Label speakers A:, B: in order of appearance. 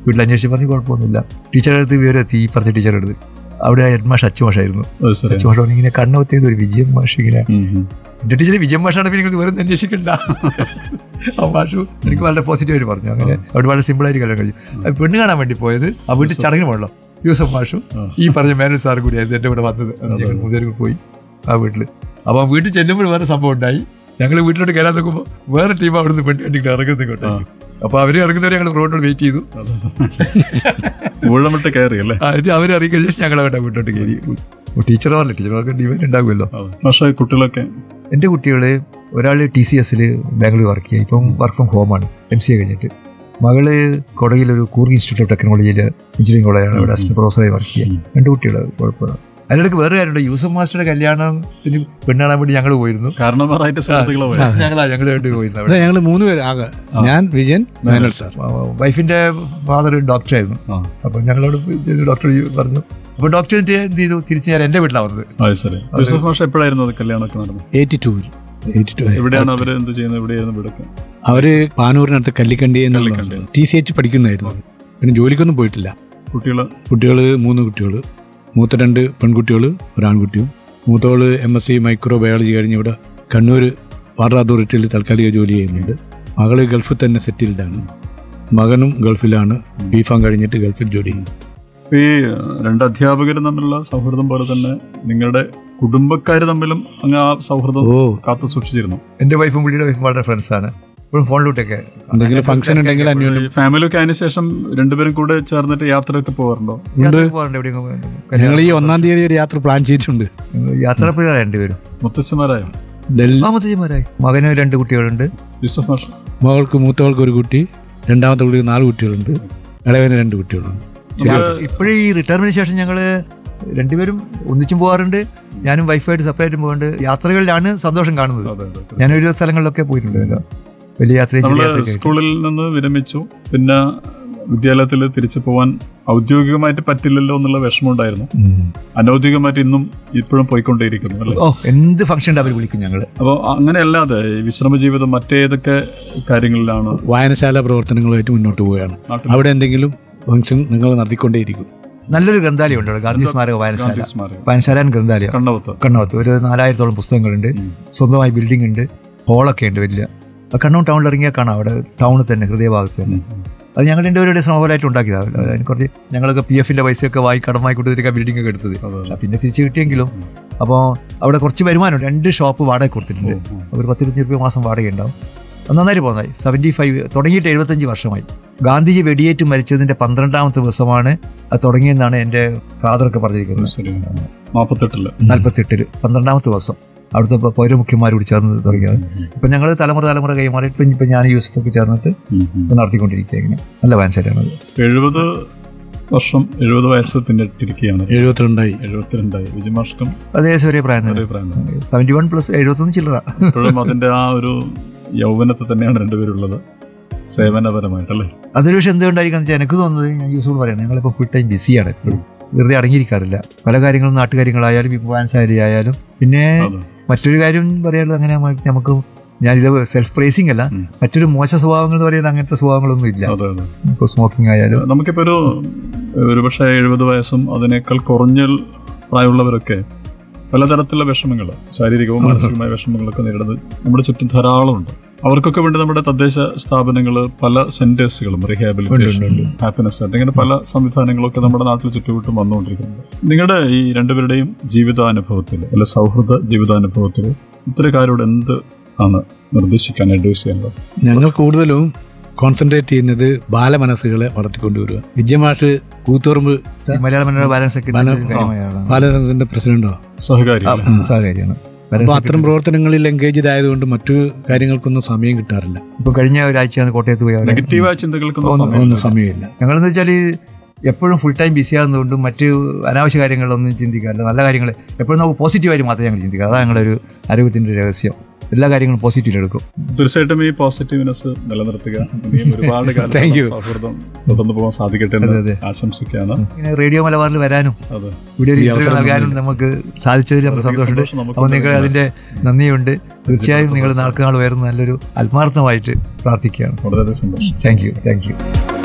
A: വീട്ടിൽ അന്വേഷിച്ച് പറഞ്ഞ് കുഴപ്പമൊന്നുമില്ല ടീച്ചറുടെ അടുത്ത് വിവരം എത്തി ഈ പറഞ്ഞ ടീച്ചറുടെ അടുത്ത് അവിടെ ഹെഡ് മാഷ് അച്ചു മാഷായിരുന്നു
B: അത് ശരി
A: അച്ചു മാഷ് ഇങ്ങനെ കണ്ണൊത്തിയത് ഒരു വിജയം മാഷ് ഇങ്ങനെ
B: ഉം, ഉം.
A: എന്റെ ടീച്ചർ വിജയം മാഷാണ് പിന്നെ നിങ്ങൾ വെറുതെ അന്വേഷിക്കണ്ട ആ മാഷു എനിക്ക് വളരെ പോസിറ്റീവായിട്ട് പറഞ്ഞു അങ്ങനെ അവിടെ വളരെ സിമ്പിളായിട്ട് കല്യാണം കഴിച്ചു അത് പെണ്ണ് കാണാൻ വേണ്ടി പോയത് ആ വീട്ടിൽ ചടങ്ങിന് പോകണം യൂസഫ് മാഷും
B: ആ.
A: ഈ പറഞ്ഞ മേനൽ സാറും കൂടിയായിരുന്നു എൻ്റെ ഇവിടെ വന്നത് ഞങ്ങൾ മൂന്നുപേരും കൂടി പോയി ആ വീട്ടിൽ അപ്പോൾ ആ വീട്ടിൽ ചെല്ലുമ്പോൾ വേറെ സംഭവം ഉണ്ടായി ഞങ്ങൾ വീട്ടിലോട്ട് കയറാൻ നോക്കുമ്പോൾ വേറെ ടീം അവിടുന്ന് പെണ്ണ് കണ്ടിട്ട് ഇറങ്ങുന്നത് ഇങ്ങോട്ടേക്ക് അപ്പോൾ അവർ ഇറങ്ങുന്നവരെ ഞങ്ങൾ റോഡിൽ വെയിറ്റ് ചെയ്തു
B: ഊഴമിട്ട് കയറി അല്ലേ
A: എന്നിട്ട് അവർ ഇറങ്ങിയ ശേഷം ഞങ്ങൾ അവിടെ വീട്ടിലോട്ട് കയറി ടീച്ചർ പറഞ്ഞില്ല ടീച്ചർമാർക്ക് ഡിവൈൻ ഉണ്ടാകുമല്ലോ
B: പക്ഷേ കുട്ടികളൊക്കെ
A: എൻ്റെ കുട്ടികൾ ഒരാൾ ടി സി എസിൽ ബാംഗ്ലൂർ വർക്ക് ചെയ്യുക ഇപ്പം വർക്ക് ഫ്രം ഹോമാണ് എം സി എ കഴിഞ്ഞിട്ട് മകള് കൊടകിലൊരു കൂർഗ് ഇൻസ്റ്റിറ്റ്യൂട്ട് ഓഫ് ടെക്നോളജിയിൽ എഞ്ചിനീയറിംഗ് കോളേജാണ് അവിടെ അസിസ്റ്റന്റ് പ്രൊഫസറായി വർക്ക് ചെയ്യുക രണ്ട് കുട്ടികൾ കുഴപ്പമില്ല അതിനിടയ്ക്ക് വേറെ കാര്യമുണ്ട് യൂസഫ് മാസ്റ്ററുടെ കല്യാണത്തിന് പെണ്ണാണാൻ വേണ്ടി ഞങ്ങൾ പോയിരുന്നു
B: കാരണവരായിട്ട് സുഹൃത്തുക്കളെ വരാം
A: ഞങ്ങളാ ഞങ്ങൾ വേണ്ടി പോയിരുന്നു
C: അതെ
A: അവിടെ
C: ഞങ്ങൾ മൂന്ന് പേര് ആകെ ഞാൻ വിജയൻ മേനൽ സാർ
A: വൈഫിന്റെ ഫാദർ ഡോക്ടറായിരുന്നു
B: ആ
A: അപ്പോൾ ഞങ്ങളോട് ഡോക്ടർ പറഞ്ഞു അപ്പോൾ ഡോക്ടർ എന്ത് ചെയ്തു തിരിച്ച് ഞാൻ എൻ്റെ വീട്ടിലാണ് വന്നത്
B: അത് ശരി യൂസഫ് മാഷ എപ്പോഴായിരുന്നു അത് കല്യാണമൊക്കെ നടന്നത്
C: എയ്റ്റി ടൂവിൽ എയ്റ്റി ടു
B: എവിടെയാണ് അവർ എന്ത് ചെയ്യുന്നത് എവിടെയായിരുന്നു ഇവിടെയൊക്കെ
C: അവര് പാനൂരിനടുത്ത് കല്ലിക്കണ്ടി എന്നുള്ള
B: കല്ലിക്കണ്ടി.
C: ടി സി എച്ച് പഠിക്കുന്നതായിരുന്നു പിന്നെ ജോലിക്കൊന്നും പോയിട്ടില്ല
B: കുട്ടികൾ
C: കുട്ടികൾ മൂന്ന് കുട്ടികൾ മൂത്ത രണ്ട് പെൺകുട്ടികൾ ഒരാൺകുട്ടിയും മൂത്തവള് M S C microbiology കഴിഞ്ഞ് ഇവിടെ കണ്ണൂർ വാട്ടർ അതോറിറ്റിയിൽ താൽക്കാലിക ജോലി ചെയ്യുന്നുണ്ട് മകള് ഗൾഫിൽ തന്നെ സെറ്റിൽഡാണ് മകനും ഗൾഫിലാണ് ബിഫാം കഴിഞ്ഞിട്ട് ഗൾഫിൽ ജോലി ചെയ്യുന്നു
B: ഈ രണ്ട് അധ്യാപകരും തമ്മിലുള്ള സൗഹൃദം പോലെ തന്നെ നിങ്ങളുടെ കുടുംബക്കാർ തമ്മിലും അങ്ങ് ആ സൗഹൃദം
C: ഓ
B: കാത്തു സൂക്ഷിച്ചിരുന്നു
A: എൻ്റെ വൈഫും പുള്ളിയുടെ വൈഫും വളരെ ഫ്രണ്ട്സാണ് ഇപ്പോഴും ഫോണിലോട്ടൊക്കെ
C: എന്തെങ്കിലും ഫംഗ്ഷൻ ഉണ്ടെങ്കിൽ അന്യോന്യം
B: ഫാമിലി ഒക്കെ അതിന് ശേഷം രണ്ടുപേരും കൂടെ ചേർന്നിട്ട് യാത്രയൊക്കെ പോകാറുണ്ടോ
C: ഉണ്ട്
A: പോകാറുണ്ട് എവിടെയെങ്കിലും
C: ഞങ്ങൾ ഈ ഒന്നാം തീയതി ഒരു യാത്ര പ്ലാൻ ചെയ്തിട്ടുണ്ട്
A: യാത്ര പോയതാ രണ്ടുപേരും
B: മുത്തശ്ശിമാരായോ
C: ഡൽഹി
A: മാമത്തച്ഛന്മാരായി മകന് രണ്ട് കുട്ടികളുണ്ട്
B: യൂസഫ് മാഷ
C: മകൾക്ക് മൂത്തവൾക്ക് ഒരു കുട്ടി രണ്ടാമത്തെ കുട്ടിക്ക് നാല് കുട്ടികളുണ്ട് ഇളവന് രണ്ട് കുട്ടികളുണ്ട്
A: ഇപ്പോഴും ഈ റിട്ടയർമെന്റിന് ശേഷം ഞങ്ങൾ രണ്ടുപേരും ഒന്നിച്ചും പോകാറുണ്ട് ഞാനും വൈഫായിട്ട് സെപ്പറേറ്റും പോകുന്നുണ്ട് യാത്രകളിലാണ് സന്തോഷം കാണുന്നത്
B: അതെ അതെ
A: ഞാൻ ഒരു സ്ഥലങ്ങളിലൊക്കെ പോയിട്ടുണ്ട് കേട്ടോ. വലിയ യാത്രയും ചെറിയ
B: നമ്മള്
A: യാത്രയൊക്കെ ആയിട്ട്.
B: സ്കൂളിൽ നിന്ന് വിരമിച്ചു പിന്നെ വിദ്യാലയത്തിൽ തിരിച്ചു പോകാൻ ഔദ്യോഗികമായിട്ട് പറ്റില്ലല്ലോ എന്നുള്ള വിഷമമുണ്ടായിരുന്നു
C: ഉം.
B: അനൗദ്യോഗികമായിട്ട് ഇന്നും ഇപ്പോഴും പോയിക്കൊണ്ടേയിരിക്കുന്നു അല്ലേ
A: ഓ എന്ത് ഫംഗ്ഷൻ ഉണ്ട് അവർ വിളിക്കും ഞങ്ങൾ
B: അപ്പോൾ അങ്ങനെയല്ലാതെ ഈ വിശ്രമ ജീവിതം മറ്റേതൊക്കെ കാര്യങ്ങളിലാണ്
C: വായനശാല പ്രവർത്തനങ്ങളുമായിട്ട് മുന്നോട്ട് പോവുകയാണ്
B: നാട്ടിൽ
C: അവിടെ എന്തെങ്കിലും ഫംഗ്ഷൻ നിങ്ങൾ നടത്തിക്കൊണ്ടേയിരിക്കും
A: നല്ലൊരു ഗ്രന്ഥാലയം ഉണ്ട് അവിടെ ഗാന്ധി സ്മാരക വായനശാല
B: ഗാന്ധി സ്മാരകം
A: വായനശാല and ഗ്രന്ഥാലയം
B: കണ്ണവത്ത്
A: കണ്ണവത്ത് ഒരു നാലായിരത്തോളം പുസ്തകങ്ങളുണ്ട്
B: ഉം.
A: സ്വന്തമായി ബിൽഡിംഗ് ഉണ്ട് ഹോളൊക്കെ ഉണ്ട് വലിയ ആ കണ്ണൂർ ടൗണിൽ ഇറങ്ങിയാൽ കാണാം അവിടെ ടൗണിൽ തന്നെ ഹൃദയഭാഗത്ത് തന്നെ അത് ഞങ്ങൾ രണ്ടുപേരുടെ സ്നോബലായിട്ട് ഉണ്ടാക്കിയതാണ് അതിന് കുറച്ച് ഞങ്ങളൊക്കെ പി എഫിന്റെ പൈസയൊക്കെ വായി കടമായി കൊടുത്തിരിക്കാൻ ബിൽഡിംഗ് ഒക്കെ എടുത്തത്
B: അതെ, അതെ.
A: ആ, പിന്നെ തിരിച്ച് കിട്ടിയെങ്കിലും അപ്പോൾ അവിടെ കുറച്ച് വരുമാനമുണ്ട് രണ്ട് ഷോപ്പ് വാടക കൊടുത്തിട്ടുണ്ട്
B: ഉം.
A: ഒരു പത്തിരുപത്തി രൂപ മാസം വാടക ഉണ്ടാവും അത് നന്നായിട്ട് പോകുന്നതായി സെവൻറ്റി ഫൈവ് തുടങ്ങിയിട്ട് എഴുപത്തഞ്ച് വർഷമായി ഗാന്ധിജി വെടിയേറ്റ് മരിച്ചതിന്റെ പന്ത്രണ്ടാമത്തെ ദിവസമാണ് അത് തുടങ്ങിയെന്നാണ് എൻ്റെ ഫാദറൊക്കെ പറഞ്ഞിരിക്കുന്നത്
B: ശരി നാൽപ്പത്തെട്ടില്
A: നാൽപ്പത്തെട്ടില് പന്ത്രണ്ടാമത്തെ ദിവസം അവിടുത്തെ പ- പൗരമുഖ്യന്മാരോട് ചേർന്ന് തുടങ്ങിയത് ഇപ്പം ഞങ്ങൾ തലമുറ തലമുറ കൈമാറി ഇപ്പം ഇപ്പം ഞാൻ യൂസഫൊക്കെ ചേർന്നിട്ട് ഇപ്പം നടത്തിക്കൊണ്ടിരിക്കുക ഇങ്ങനെ നല്ല വാൻസൈറ്റാണ്
B: എഴുപത് വർഷം എഴുപത് വയസ്സ് പിന്നിട്ടിരിക്കുകയാണ്
C: എഴുപത്തിരണ്ടായി
B: എഴുപത്തിരണ്ടായി വിജയമാഷ്കം
A: അതേകദേശം ഒരേ പ്രായം തന്നെ
B: ഒരേ പ്രായം തന്നെ.
A: സെവൻറ്റി വൺ പ്ലസ് എഴുപത്തൊന്ന് ചില്ലറ
B: ഇപ്പോഴും അതിന്റെ ആ ഒരു യൗവനത്തെ തന്നെയാണ് രണ്ടുപേരുള്ളത് സേവനപരമായിട്ടല്ലേ
A: അതൊരു പക്ഷേ എന്തുകൊണ്ടായിരിക്കും വെച്ചാൽ എനിക്ക് തോന്നുന്നത് ഞാൻ യൂസോട് പറയണം ഞങ്ങളിപ്പോൾ ഫുൾ ടൈം ബിസിയാണ് എപ്പോഴും വെറുതെ അടങ്ങിയിരിക്കാറില്ല പല കാര്യങ്ങളും നാട്ടുകാര്യങ്ങളായാലും ഇപ്പോൾ വാൻസാരി ആയാലും പിന്നെ
B: അതെ.
A: മറ്റൊരു കാര്യം പറയാനുള്ളത് അങ്ങനെ നമ്മ- നമുക്ക് ഞാനിത് സെൽഫ് പ്രൈസിങ് അല്ല
B: ഉം.
A: മറ്റൊരു മോശ സ്വഭാവങ്ങൾ എന്ന് പറയുന്നത് അങ്ങനത്തെ സ്വഭാവങ്ങളൊന്നും ഇല്ല
B: അതെ അതെ
A: ഇപ്പോൾ സ്മോക്കിംഗ് ആയാലും
B: നമുക്കിപ്പോ ഒരു ഒരുപക്ഷെ എഴുപത് വയസ്സും അതിനേക്കാൾ കുറഞ്ഞ പ്രായമുള്ളവരൊക്കെ പലതരത്തിലുള്ള വിഷമങ്ങൾ ശാരീരികവും മാനസികമായ വിഷമങ്ങളൊക്കെ നേരിടുന്നത് നമ്മുടെ ചുറ്റും ധാരാളമുണ്ട് അവർക്കൊക്കെ വേണ്ടി നമ്മുടെ തദ്ദേശ സ്ഥാപനങ്ങൾ പല സെന്റേഴ്സുകളും റീഹാബിലിറ്റേഷൻ ഹാപ്പിനെസ് സെന്റർ ഇങ്ങനെ പല സംവിധാനങ്ങളൊക്കെ നമ്മുടെ നാട്ടിൽ ചുറ്റുവട്ടും വന്നുകൊണ്ടിരിക്കുന്നുണ്ട് നിങ്ങളുടെ ഈ രണ്ടുപേരുടെയും ജീവിതാനുഭവത്തിൽ അല്ലെ സൗഹൃദ ജീവിതാനുഭവത്തിൽ ഇത്തരക്കാരോട് എന്ത് ആണ് നിർദ്ദേശിക്കാൻ അഡ്വൈസ് ചെയ്യേണ്ടത്
C: ഞങ്ങൾ കൂടുതലും കോൺസെൻട്രേറ്റ് ചെയ്യുന്നത് ബാലമനസ്സുകളെ വളർത്തിക്കൊണ്ടുവരിക വിജയമാഷ് കൂത്തുറമ്പ്
A: ഈ മലയാള മനോരമ ബാലൻസ്
C: ബാല- ബാലസംഘത്തിന്റെ പ്രസിഡന്റോ
B: സഹകാരി
A: സഹകാര്യമാണ്
C: അപ്പോൾ അത്തരം പ്രവർത്തനങ്ങളിൽ എൻഗേജ്ഡ് ആയതുകൊണ്ട് മറ്റു കാര്യങ്ങൾക്കൊന്നും സമയം കിട്ടാറില്ല
A: ഇപ്പൊ കഴിഞ്ഞ ഒരാഴ്ചയാണ് കോട്ടയത്ത് പോയി അവിടെ
B: നെഗറ്റീവായ ചിന്തകൾക്കൊന്നും
A: ഒന്നും-
B: സമയമില്ല.
C: ഒന്നും സമയമില്ല
A: ഞങ്ങളെന്ന് വെച്ചാൽ എപ്പോഴും ഫുൾ ടൈം ബിസി ആകുന്നതുകൊണ്ടും മറ്റ് അനാവശ്യ കാര്യങ്ങളൊന്നും ചിന്തിക്കാറില്ല നല്ല കാര്യങ്ങൾ എപ്പോഴും നമുക്ക് പോസിറ്റീവായിട്ട് മാത്രമേ ഞങ്ങൾ ചിന്തിക്കുക അതാണ് ഞങ്ങളുടെ ഒരു ആരോഗ്യത്തിന്റെ രഹസ്യം എല്ലാ കാര്യങ്ങളും പോസിറ്റീവ് എടുക്കും
B: തീർച്ചയായിട്ടും ഈ പോസിറ്റീവ്നെസ് നിലനിർത്തുക ഇനിയും ഒരുപാട് കാലം
C: Thank you.
B: സൗഹൃദം തുടർന്നു പോകാൻ സാധിക്കട്ടെ
A: അതെ,
B: എന്ന്
A: അതെ.
B: ആശംസിക്കുകയാണ്
A: ഇങ്ങനെ റേഡിയോ മലബാറിൽ വരാനും
B: അതെ
A: ഇവിടെ ഒരു
C: ഈ
A: ഇന്റർവ്യൂ
C: അവസരം
A: നൽകാനും നമുക്ക് സാധിച്ചതിൽ നമുക്ക്
B: വളരെയധികം
A: സന്തോഷമുണ്ട്
B: സന്തോഷം നമുക്ക്
A: അപ്പോൾ നിങ്ങൾക്ക്
B: ഉണ്ട്.
A: അതിന്റെ നന്ദിയുണ്ട് തീർച്ചയായും നിങ്ങൾ നാൾക്ക് നാൾ ഉയർന്ന നല്ലൊരു ആത്മാർത്ഥമായിട്ട് പ്രാർത്ഥിക്കുകയാണ്
B: വളരെയധികം സന്തോഷം
A: താങ്ക് യു താങ്ക് യു